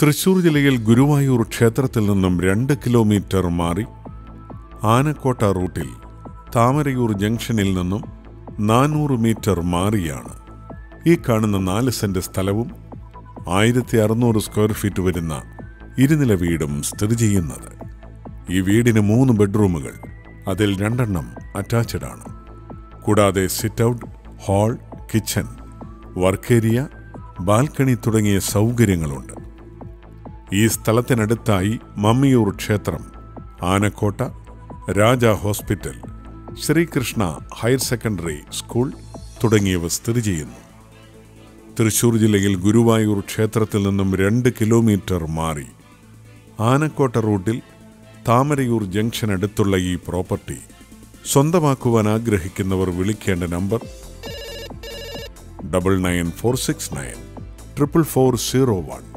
തൃശൂർ ജില്ലയിൽ ഗുരുവായൂർ ക്ഷേത്രത്തിൽ നിന്നും രണ്ട് കിലോമീറ്റർ മാറി ആനക്കോട്ട റൂട്ടിൽ താമരയൂർ ജംഗ്ഷനിൽ നിന്നും നാനൂറ് മീറ്റർ മാറിയാണ് ഈ കാണുന്ന നാല് സെന്റ് സ്ഥലവും ആയിരത്തി അറുന്നൂറ് സ്ക്വയർ ഫീറ്റ് വരുന്ന ഇരുനില വീടും സ്ഥിതി ചെയ്യുന്നത് ഈ വീടിന് മൂന്ന് ബെഡ്റൂമുകൾ അതിൽ രണ്ടെണ്ണം അറ്റാച്ച്ഡ് ആണ് കൂടാതെ sit out hall kitchen work area balcony തുടങ്ങിയ സൗകര്യങ്ങളുണ്ട് ഈ സ്ഥലത്തിനടുത്തായി മമ്മിയൂർ ക്ഷേത്രം Anakotta Raja hospital Sreekrishna higher secondary school തുടങ്ങിയവ സ്ഥിതി ചെയ്യുന്നു തൃശൂർ ജില്ലയിൽ ഗുരുവായൂർ ക്ഷേത്രത്തിൽ നിന്നും രണ്ട് കിലോമീറ്റർ മാറി ആനക്കോട്ട റൂട്ടിൽ താമരയൂർ ജംഗ്ഷൻ അടുത്തുള്ള ഈ പ്രോപ്പർട്ടി സ്വന്തമാക്കുവാൻ ആഗ്രഹിക്കുന്നവർ വിളിക്കേണ്ട number double nine four six nine triple four zero one